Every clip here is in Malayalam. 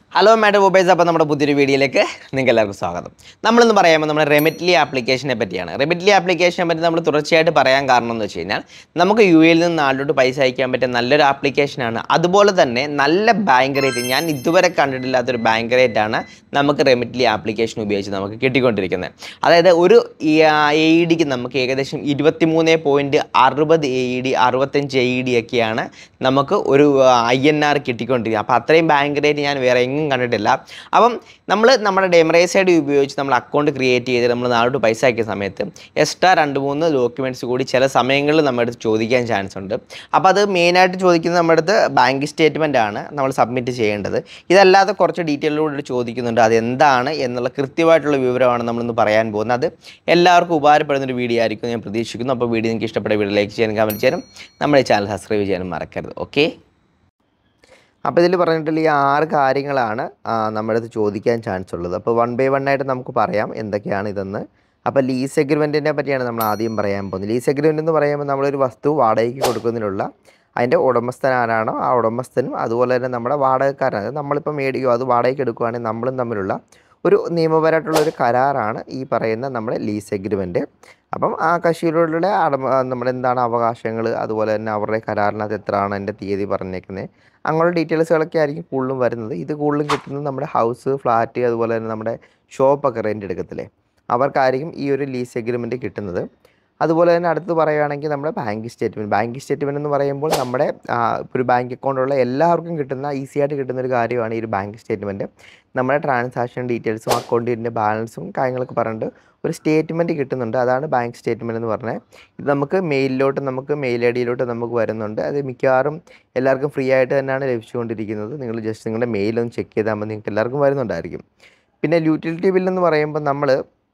ഹലോ മാഡം മൊബൈൽസ് അപ്പോൾ നമ്മുടെ പുതിയൊരു വീഡിയോയിലേക്ക് നിങ്ങൾക്ക് എല്ലാവർക്കും സ്വാഗതം നമ്മളിന്ന് പറയാമ്പോൾ നമ്മുടെ റെമിറ്റ്ലി ആപ്ലിക്കേഷനെ പറ്റിയാണ് റെമിറ്റ്ലി ആപ്ലിക്കേഷനെ പറ്റി നമ്മൾ തുടർച്ചയായിട്ട് പറയാൻ കാരണം എന്ന് വെച്ച് കഴിഞ്ഞാൽ നമുക്ക് യു എയിൽ നിന്ന് നാട്ടിലോട്ട് പൈസ അയക്കാൻ പറ്റിയ നല്ലൊരു ആപ്ലിക്കേഷനാണ് അതുപോലെ തന്നെ നല്ല ബാങ്ക് റേറ്റ് ഞാൻ ഇതുവരെ കണ്ടിട്ടില്ലാത്തൊരു ബാങ്ക് റേറ്റ് ആണ് നമുക്ക് റെമിറ്റ്ലി ആപ്ലിക്കേഷൻ ഉപയോഗിച്ച് നമുക്ക് കിട്ടിക്കൊണ്ടിരിക്കുന്നത് അതായത് ഒരു എ ഇ ഡിക്ക് നമുക്ക് ഏകദേശം ഇരുപത്തി മൂന്ന് പോയിൻറ്റ് അറുപത് എ ഇ ഡി അറുപത്തഞ്ച് എ ഇ ഡി ഒക്കെയാണ് നമുക്ക് ഒരു ഐ എൻ ആർ കിട്ടിക്കൊണ്ടിരിക്കുന്നത് അപ്പോൾ അത്രയും ബാങ്ക് റേറ്റ് ഞാൻ വേറെ എങ്ങും കണ്ടിട്ടില്ല അപ്പം നമ്മൾ നമ്മുടെ ഡെമറൈസ് ഐ ഡി ഉപയോഗിച്ച് നമ്മൾ അക്കൗണ്ട് ക്രിയേറ്റ് ചെയ്ത് നമ്മൾ നാളോട്ട് പൈസ അയക്കുന്ന സമയത്ത് എക്സ്ട്രാ രണ്ട് മൂന്ന് ഡോക്യുമെൻറ്റ്സ് കൂടി ചില സമയങ്ങളിൽ നമ്മുടെ അടുത്ത് ചോദിക്കാൻ ചാൻസ് ഉണ്ട് അപ്പോൾ അത് മെയിനായിട്ട് ചോദിക്കുന്നത് നമ്മുടെ അടുത്ത് ബാങ്ക് സ്റ്റേറ്റ്മെൻ്റ് ആണ് നമ്മൾ സബ്മിറ്റ് ചെയ്യേണ്ടത് ഇതല്ലാതെ കുറച്ച് ഡീറ്റെയിലൂടെ ചോദിക്കുന്നുണ്ട് അത് എന്താണ് എന്നുള്ള കൃത്യമായിട്ടുള്ള വിവരമാണ് നമ്മളിന്ന് പറയാൻ പോകുന്നത് അത് എല്ലാവർക്കും ഉപകാരപ്പെടുന്ന ഒരു വീഡിയോ ആയിരിക്കും ഞാൻ പ്രതീക്ഷിക്കുന്നു അപ്പോൾ വീഡിയോ നിങ്ങൾക്ക് ഇഷ്ടപ്പെട്ട വീഡിയോ ലൈക്ക് ചെയ്യാനും കമൻറ്റ് ചെയ്യാനും നമ്മുടെ ചാനൽ സബ്സ്ക്രൈബ് ചെയ്യാനും മറക്കരുത് ഓക്കെ അപ്പോൾ ഇതിൽ പറഞ്ഞിട്ടുള്ള ഈ ആറ് കാര്യങ്ങളാണ് ആ, നമ്മുടെ അടുത്ത് ചോദിക്കാൻ ചാൻസ് ഉള്ളത് അപ്പോൾ വൺ ബൈ വൺ ആയിട്ട് നമുക്ക് പറയാം എന്തൊക്കെയാണ് ഇതെന്ന് അപ്പോൾ ലീസ് എഗ്രിമെൻറ്റിനെ പറ്റിയാണ് നമ്മൾ ആദ്യം പറയാൻ പോകുന്നത് ലീസ് എഗ്രിമെൻ്റ് എന്ന് പറയുമ്പോൾ നമ്മളൊരു വസ്തു വാടകയ്ക്ക് കൊടുക്കുന്നതിനുള്ള അതിൻ്റെ ഉടമസ്ഥൻ ആരാണോ ആ ഉടമസ്ഥനും അതുപോലെ തന്നെ നമ്മുടെ വാടകക്കാരൻ അതായത് നമ്മളിപ്പോൾ മേടിക്കുകയോ അത് വാടകയ്ക്ക് എടുക്കുകയാണെങ്കിൽ നമ്മളും തമ്മിലുള്ള ഒരു നിയമപരമായിട്ടുള്ള ഒരു കരാറാണ് ഈ പറയുന്ന നമ്മുടെ ലീസ് എഗ്രിമെൻറ്റ് അപ്പം ആ കക്ഷിയിലുള്ള അടമ നമ്മുടെ എന്താണ് അവകാശങ്ങൾ അതുപോലെ തന്നെ അവരുടെ കരാറിനകത്ത് എത്രയാണ് അതിൻ്റെ തീയതി പറഞ്ഞേക്കുന്നത് അങ്ങനെയുള്ള ഡീറ്റെയിൽസുകളൊക്കെ ആയിരിക്കും കൂടുതലും വരുന്നത് ഇത് കൂടുതലും കിട്ടുന്നത് നമ്മുടെ ഹൗസ് ഫ്ലാറ്റ് അതുപോലെ തന്നെ നമ്മുടെ ഷോപ്പൊക്കെ റെൻ്റ് എടുക്കത്തില്ലേ അവർക്കായിരിക്കും ഈ ഒരു ലീസ് എഗ്രിമെൻറ്റ് കിട്ടുന്നത് അതുപോലെ തന്നെ അടുത്ത് പറയുകയാണെങ്കിൽ നമ്മുടെ ബാങ്ക് സ്റ്റേറ്റ്മെൻറ്റ് ബാങ്ക് സ്റ്റേറ്റ്മെൻറ്റ് എന്ന് പറയുമ്പോൾ നമ്മുടെ ആ, ഇപ്പോൾ ഒരു ബാങ്ക് അക്കൗണ്ടുള്ള എല്ലാവർക്കും കിട്ടുന്ന ഈസി ആയിട്ട് കിട്ടുന്ന ഒരു കാര്യമാണ് ഈ ഒരു ബാങ്ക് സ്റ്റേറ്റ്മെൻറ്റ് നമ്മുടെ ട്രാൻസാക്ഷൻ ഡീറ്റെയിൽസും അക്കൗണ്ടിൻ്റെ ബാലൻസും കാര്യങ്ങളൊക്കെ പറഞ്ഞിട്ട് ഒരു സ്റ്റേറ്റ്മെൻറ്റ് കിട്ടുന്നുണ്ട് അതാണ് ബാങ്ക് സ്റ്റേറ്റ്മെൻറ്റ് എന്ന് പറഞ്ഞത് ഇത് നമുക്ക് മെയിലിലോട്ട് നമുക്ക് മെയിൽ ഐ ഡിയിലോട്ട് നമുക്ക് വരുന്നുണ്ട് അത് മിക്കവാറും എല്ലാവർക്കും ഫ്രീ ആയിട്ട് തന്നെയാണ് ലഭിച്ചുകൊണ്ടിരിക്കുന്നത് നിങ്ങൾ ജസ്റ്റ് നിങ്ങളുടെ മെയിൽ ഒന്ന് ചെക്ക് ചെയ്താൽ മതി നിങ്ങൾക്ക് എല്ലാവർക്കും വരുന്നുണ്ടായിരിക്കും പിന്നെ യൂട്ടിലിറ്റി ബില്ലെന്ന് പറയുമ്പോൾ നമ്മൾ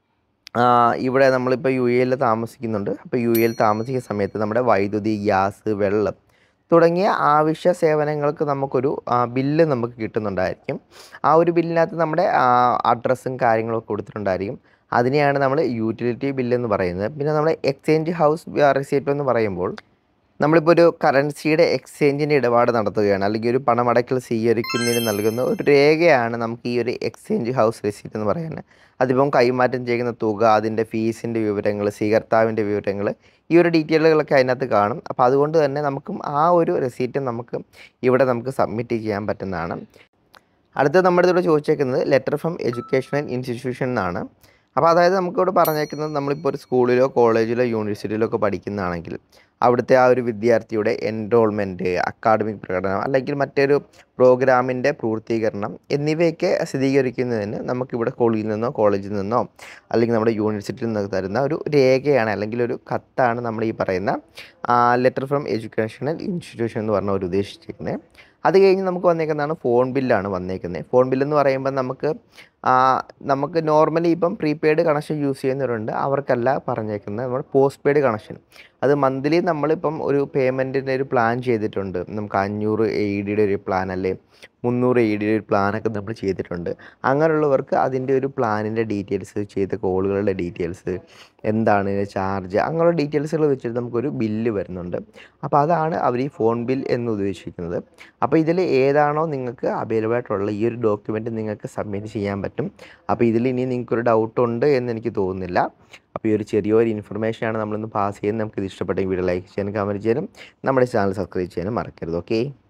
ഇവിടെ നമ്മളിപ്പോൾ യു എയിൽ താമസിക്കുന്നുണ്ട് അപ്പോൾ യു എയിൽ താമസിക്കുന്ന സമയത്ത് നമ്മുടെ വൈദ്യുതി ഗ്യാസ് വെള്ളം തുടങ്ങിയ ആവശ്യ സേവനങ്ങൾക്ക് നമുക്കൊരു ആ, ബില്ല് നമുക്ക് കിട്ടുന്നുണ്ടായിരിക്കും ആ ഒരു ബില്ലിനകത്ത് നമ്മുടെ അഡ്രസ്സും കാര്യങ്ങളൊക്കെ കൊടുത്തിട്ടുണ്ടായിരിക്കും അതിനെയാണ് നമ്മൾ യൂട്ടിലിറ്റി ബില്ല് എന്ന് പറയുന്നത് പിന്നെ നമ്മൾ എക്സ്ചേഞ്ച് ഹൗസ് റെസിപ്റ്റ് എന്ന് പറയുമ്പോൾ നമ്മളിപ്പോൾ ഒരു കറൻസിയുടെ എക്സ്ചേഞ്ചിൻ്റെ ഇടപാട് നടത്തുകയാണ് അല്ലെങ്കിൽ ഒരു പണമടക്കൽ സ്വീകരിക്കുന്നതിന് നൽകുന്ന ഒരു രേഖയാണ് നമുക്ക് ഈ ഒരു എക്സ്ചേഞ്ച് ഹൗസ് റെസിപ്റ്റ് എന്ന് പറയുന്നത് അതിപ്പം കൈമാറ്റം ചെയ്യുന്ന തുക അതിൻ്റെ ഫീസിൻ്റെ വിവരങ്ങൾ സ്വീകർത്താവിൻ്റെ വിവരങ്ങൾ ഈ ഒരു ഡീറ്റെയിലുകളൊക്കെ അതിനകത്ത് കാണും അപ്പോൾ അതുകൊണ്ട് തന്നെ നമുക്കും ആ ഒരു റെസീറ്റ് നമുക്ക് ഇവിടെ നമുക്ക് സബ്മിറ്റ് ചെയ്യാൻ പറ്റുന്നതാണ് അടുത്തത് നമ്മുടെ ഇവിടെ ചോദിച്ചേക്കുന്നത് ലെറ്റർ ഫ്രം എഡ്യൂക്കേഷണൽ ഇൻസ്റ്റിറ്റ്യൂഷൻ എന്നാണ് അപ്പോൾ അതായത് നമുക്കിവിടെ പറഞ്ഞേക്കുന്നത് നമ്മളിപ്പോൾ ഒരു സ്കൂളിലോ കോളേജിലോ യൂണിവേഴ്സിറ്റിയിലോ ഒക്കെ പഠിക്കുന്നതാണെങ്കിൽ അവിടുത്തെ ആ ഒരു വിദ്യാർത്ഥിയുടെ എൻറോൾമെൻറ്റ് അക്കാഡമിക് പ്രകടനം അല്ലെങ്കിൽ മറ്റൊരു പ്രോഗ്രാമിൻ്റെ പൂർത്തീകരണം എന്നിവയൊക്കെ സ്ഥിരീകരിക്കുന്നതിന് നമുക്കിവിടെ സ്കൂളിൽ നിന്നോ കോളേജിൽ നിന്നോ അല്ലെങ്കിൽ നമ്മുടെ യൂണിവേഴ്സിറ്റിയിൽ നിന്ന് തരുന്ന ഒരു രേഖയാണ് അല്ലെങ്കിൽ ഒരു കത്താണ് നമ്മൾ ഈ പറയുന്ന ലെറ്റർ ഫ്രം എഡ്യൂക്കേഷണൽ ഇൻസ്റ്റിറ്റ്യൂഷൻ എന്ന് പറഞ്ഞ ഒരു ഉദ്ദേശിച്ചിരിക്കുന്നത് അത് കഴിഞ്ഞ് നമുക്ക് വന്നേക്കുന്നതാണ് ഫോൺ ബില്ലാണ് വന്നേക്കുന്നത് ഫോൺ ബില്ലെന്ന് പറയുമ്പോൾ നമുക്ക് ആ, നമുക്ക് നോർമലി ഇപ്പം പ്രീപെയ്ഡ് കണക്ഷൻ യൂസ് ചെയ്യുന്നവരുണ്ട് അവർക്കല്ല പറഞ്ഞേക്കുന്നത് നമ്മൾ പോസ്റ്റ് പെയ്ഡ് കണക്ഷൻ അത് മന്ത്ലി നമ്മളിപ്പം ഒരു പേയ്മെൻറ്റിൻ്റെ ഒരു പ്ലാൻ ചെയ്തിട്ടുണ്ട് നമുക്ക് അഞ്ഞൂറ് എ ഡിയുടെ ഒരു പ്ലാൻ അല്ലേ മുന്നൂറ് എ ഡിയുടെ ഒരു പ്ലാനൊക്കെ നമ്മൾ ചെയ്തിട്ടുണ്ട് അങ്ങനെയുള്ളവർക്ക് അതിൻ്റെ ഒരു പ്ലാനിൻ്റെ ഡീറ്റെയിൽസ് ചെയ്ത കോളുകളുടെ ഡീറ്റെയിൽസ് എന്താണ് ചാർജ് അങ്ങനെയുള്ള ഡീറ്റെയിൽസുകൾ വെച്ചിട്ട് നമുക്കൊരു ബില്ല് വരുന്നുണ്ട് അപ്പോൾ അതാണ് അവർ ഈ ഫോൺ ബിൽ എന്ന് ഉദ്ദേശിക്കുന്നത് അപ്പോൾ ഇതിൽ ഏതാണോ നിങ്ങൾക്ക് അവൈലബിൾ ആയിട്ടുള്ള ഈ ഒരു ഡോക്യുമെൻറ്റ് നിങ്ങൾക്ക് സബ്മിറ്റ് ചെയ്യാൻ പറ്റും അപ്പോൾ ഇതിൽ ഇനി നിങ്ങൾക്കൊരു ഡൗട്ട് ഉണ്ട് എന്ന് എനിക്ക് തോന്നുന്നില്ല അപ്പോൾ ഈ ഒരു ചെറിയൊരു ഇൻഫർമേഷനാണ് നമ്മളിന്ന് പാസ് ചെയ്യുന്നത് നമുക്ക് ഇത് ഇഷ്ടപ്പെട്ടെങ്കിൽ വീഡിയോ ലൈക്ക് ചെയ്യാനും കമൻറ്റ് ചെയ്യാനും നമ്മുടെ ചാനൽ സബ്സ്ക്രൈബ് ചെയ്യാനും മറക്കരുത് ഓക്കെ